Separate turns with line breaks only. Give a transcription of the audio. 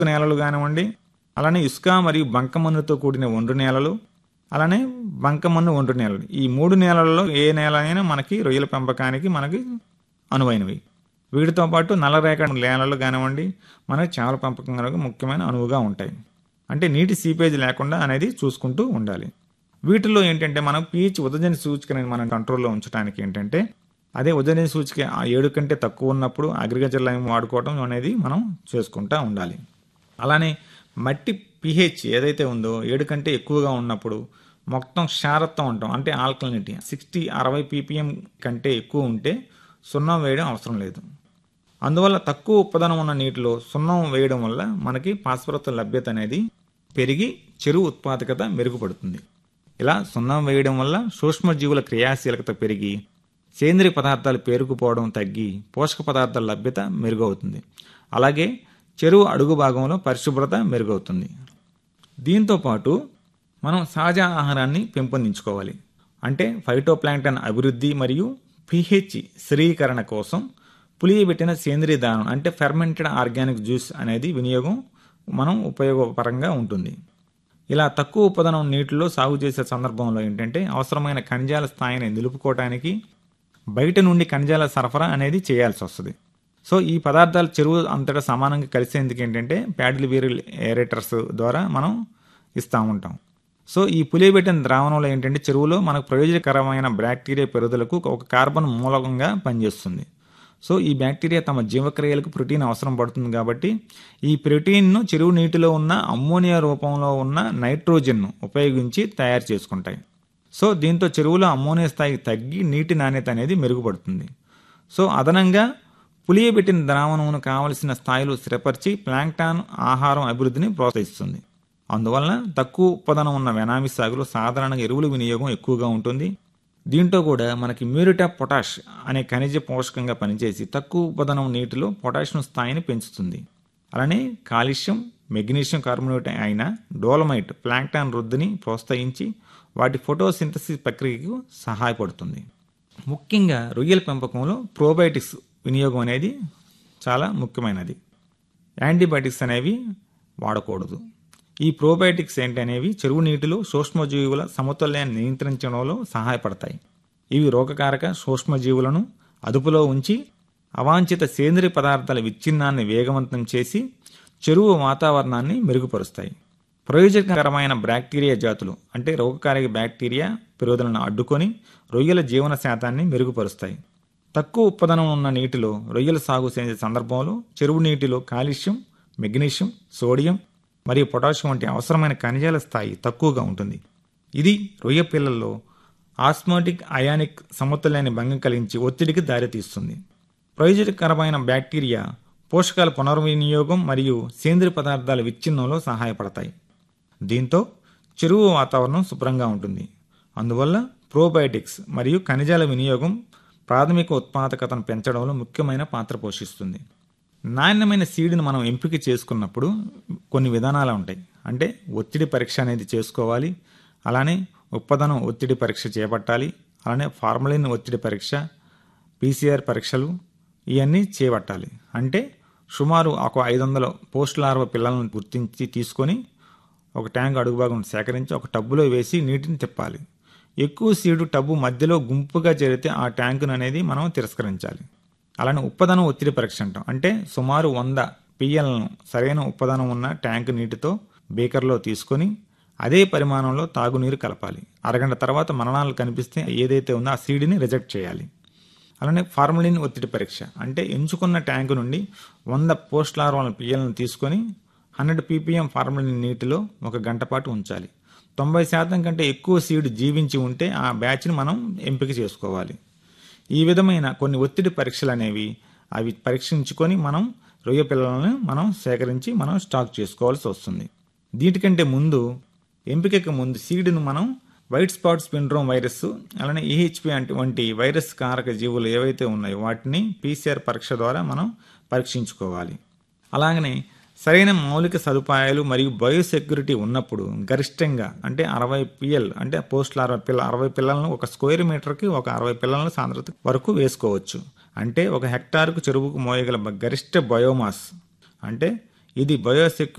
నేలలు కానివ్వండి అలానే ఇసుక మరియు బంకమన్నుతో కూడిన ఒండ్రు నేలలు అలానే బంకమన్ను ఒండ్రు నేలలు ఈ మూడు నేలలలో ఏ నేల అయినా మనకి రొయ్యల పెంపకానికి మనకి అనువైనవి వీటితో పాటు నల్లరేఖ నేలలు కానివ్వండి మనకి చేపల పెంపకానికి ముఖ్యమైన అనువుగా ఉంటాయి అంటే నీటి సీపేజ్ లేకుండా అనేది చూసుకుంటూ ఉండాలి వీటిల్లో ఏంటంటే మనం పీహెచ్ ఉదజని సూచికని మనం కంట్రోల్లో ఉంచడానికి ఏంటంటే అదే ఉదజని సూచిక ఆ ఏడు కంటే తక్కువ ఉన్నప్పుడు అగ్రికల్చర్ లైమ్ వాడుకోవడం అనేది మనం చేసుకుంటూ ఉండాలి అలానే మట్టి పిహెచ్ ఏదైతే ఉందో ఏడు కంటే ఎక్కువగా ఉన్నప్పుడు మొత్తం క్షారత్వం ఉంటాం అంటే ఆల్కలినిటీ సిక్స్టీ అరవై పీపీఎం కంటే ఎక్కువ ఉంటే సున్నం వేయడం అవసరం లేదు అందువల్ల తక్కువ ఉప్పదనం ఉన్న నీటిలో సున్నం వేయడం వల్ల మనకి ఫాస్ఫరస్ లభ్యత అనేది పెరిగి చెరువు ఉత్పాదకత మెరుగుపడుతుంది ఇలా సున్నం వేయడం వల్ల సూక్ష్మజీవుల క్రియాశీలకత పెరిగి సేంద్రియ పదార్థాలు పేరుకుపోవడం తగ్గి పోషక పదార్థాల లభ్యత మెరుగవుతుంది అలాగే చెరువు అడుగు భాగంలో పరిశుభ్రత మెరుగవుతుంది దీంతో పాటు మనం సహజ ఆహారాన్ని పెంపొందించుకోవాలి అంటే ఫైటోప్లాంక్టన్ అభివృద్ధి మరియు పిహెచ్ స్థిరీకరణ కోసం పులియబెట్టిన సేంద్రియ దానం అంటే ఫెర్మెంటెడ్ ఆర్గానిక్ జ్యూస్ అనేది వినియోగం మనం ఉపయోగపరంగా ఉంటుంది ఇలా తక్కువ ఉపదనం నీటిలో సాగు చేసే సందర్భంలో ఏంటంటే అవసరమైన ఖనిజాల స్థాయిని నిలుపుకోవటానికి బయట నుండి ఖనిజాల సరఫరా అనేది చేయాల్సి వస్తుంది సో ఈ పదార్థాలు చెరువు అంతటా సమానంగా కలిసేందుకు ఏంటంటే ప్యాడిల్ వీరిల్ ఏరేటర్స్ ద్వారా మనం ఇస్తూ ఉంటాం సో ఈ పులియబెట్టిన ద్రావణంలో ఏంటంటే చెరువులో మనకు ప్రయోజనకరమైన బ్యాక్టీరియా పెరుగుదలకు ఒక కార్బన్ మూలకంగా పనిచేస్తుంది సో ఈ బ్యాక్టీరియా తమ జీవక్రియలకు ప్రోటీన్ అవసరం పడుతుంది కాబట్టి ఈ ప్రోటీన్ను చెరువు నీటిలో ఉన్న అమ్మోనియా రూపంలో ఉన్న నైట్రోజన్ను ఉపయోగించి తయారు చేసుకుంటాయి సో దీంతో చెరువులో అమ్మోనియా స్థాయి తగ్గి నీటి నాణ్యత అనేది మెరుగుపడుతుంది సో అదనంగా పులియబెట్టిన ద్రావణమును కావలసిన స్థాయిలో స్థిరపరిచి ప్లాంక్టాన్ ఆహారం అభివృద్ధిని ప్రోత్సహిస్తుంది అందువలన తక్కువ ఉత్పాదనం ఉన్న వెనామి సాగులో సాధారణంగా ఎరువుల వినియోగం ఎక్కువగా ఉంటుంది దీంట్లో కూడా మనకి మ్యూరిటా పొటాష్ అనే ఖనిజ పోషకంగా పనిచేసి తక్కువ ఉత్పాదనం నీటిలో పొటాషియం స్థాయిని పెంచుతుంది అలానే కాల్షియం మెగ్నీషియం కార్బోనేట్ అయిన డోలమైట్ ప్లాంక్టాన్ వృద్ధిని ప్రోత్సహించి వాటి ఫోటోసింథసిస్ ప్రక్రియకు సహాయపడుతుంది ముఖ్యంగా రొయ్యల పెంపకంలో ప్రోబయోటిక్స్ వినియోగం అనేది చాలా ముఖ్యమైనది యాంటీబయాటిక్స్ అనేవి వాడకూడదు ఈ ప్రోబయోటిక్స్ ఏంటనేవి చెరువు నీటిలో సూక్ష్మజీవుల సమతుల్యాన్ని నియంత్రించడంలో సహాయపడతాయి ఇవి రోగకారక సూక్ష్మజీవులను అదుపులో ఉంచి అవాంఛిత సేంద్రియ పదార్థాల విచ్ఛిన్నాన్ని వేగవంతం చేసి చెరువు వాతావరణాన్ని మెరుగుపరుస్తాయి ప్రయోజనకరమైన బ్యాక్టీరియా జాతులు అంటే రోగకారక బ్యాక్టీరియా పెరుగుదలను అడ్డుకొని రొయ్యల జీవన శాతాన్ని మెరుగుపరుస్తాయి తక్కువ ఉత్పాదనం ఉన్న నీటిలో రొయ్యల సాగు చేసే సందర్భంలో చెరువు నీటిలో కాల్షియం మెగ్నీషియం సోడియం మరియు పొటాషియం వంటి అవసరమైన ఖనిజాల స్థాయి తక్కువగా ఉంటుంది ఇది రొయ్య పిల్లల్లో ఆస్మోటిక్ అయానిక్ సమతుల్యాన్ని భంగం కలిగించి ఒత్తిడికి దారితీస్తుంది ప్రయోజనకరమైన బ్యాక్టీరియా పోషకాల పునర్వినియోగం మరియు సేంద్రియ పదార్థాల విచ్ఛిన్నంలో సహాయపడతాయి దీంతో చెరువు వాతావరణం శుభ్రంగా ఉంటుంది అందువల్ల ప్రోబయోటిక్స్ మరియు ఖనిజాల వినియోగం ప్రాథమిక ఉత్పాదకతను పెంచడంలో ముఖ్యమైన పాత్ర పోషిస్తుంది నాణ్యమైన సీడ్ని మనం ఎంపిక చేసుకున్నప్పుడు కొన్ని విధానాలు ఉంటాయి అంటే ఒత్తిడి పరీక్ష అనేది చేసుకోవాలి అలానే ఉత్పాదనం ఒత్తిడి పరీక్ష చేపట్టాలి అలానే ఫార్మలిన్ ఒత్తిడి పరీక్ష పీసీఆర్ పరీక్షలు ఇవన్నీ చేపట్టాలి అంటే సుమారు ఒక ఐదు వందల పోస్ట్ లార్వ పిల్లలను గుర్తించి తీసుకొని ఒక ట్యాంక్ అడుగు భాగం సేకరించి ఒక టబ్బులో వేసి నీటిని తిప్పాలి ఎక్కువ సీడు టబ్బు మధ్యలో గుంపుగా చేరితే ఆ ట్యాంకును అనేది మనం తిరస్కరించాలి అలానే ఉప్పదనం ఒత్తిడి పరీక్ష అంటాం అంటే సుమారు వంద పిఎల్ను సరైన ఉప్పదనం ఉన్న ట్యాంక్ నీటితో బీకర్లో తీసుకొని అదే పరిమాణంలో తాగునీరు కలపాలి అరగంట తర్వాత మరణాలు కనిపిస్తే ఏదైతే ఉందో ఆ సీడ్ని రిజెక్ట్ చేయాలి అలానే ఫార్మలిన్ ఒత్తిడి పరీక్ష అంటే ఎంచుకున్న ట్యాంకు నుండి వంద పోస్ట్ లార్వాల పిఎల్ను తీసుకొని హండ్రెడ్ పీపీఎం ఫార్మలిన్ నీటిలో ఒక గంట పాటు ఉంచాలి తొంభై శాతం కంటే ఎక్కువ సీడ్ జీవించి ఉంటే ఆ బ్యాచ్ని మనం ఎంపిక చేసుకోవాలి ఈ విధమైన కొన్ని ఒత్తిడి పరీక్షలు అనేవి అవి పరీక్షించుకొని మనం రొయ్య పిల్లలను మనం సేకరించి మనం స్టాక్ చేసుకోవాల్సి వస్తుంది దీటికంటే ముందు ఎంపికకు ముందు సీడ్ను మనం వైట్ స్పాట్ సిండ్రోమ్ వైరస్ అలానే ఈహెచ్పి అంటే వంటి వైరస్ కారక జీవులు ఏవైతే ఉన్నాయో వాటిని పీసీఆర్ పరీక్ష ద్వారా మనం పరీక్షించుకోవాలి అలాగనే సరైన మౌలిక సదుపాయాలు మరియు బయోసెక్యూరిటీ ఉన్నప్పుడు గరిష్టంగా అంటే అరవై పిఎల్ అంటే పోస్టుల అరవై పిల్ల అరవై పిల్లలను ఒక స్క్వేర్ మీటర్కి ఒక అరవై పిల్లల సాంద్రత వరకు వేసుకోవచ్చు అంటే ఒక హెక్టార్కు చెరువుకు మోయగల గరిష్ట బయోమాస్ అంటే ఇది బయోసెక్యూ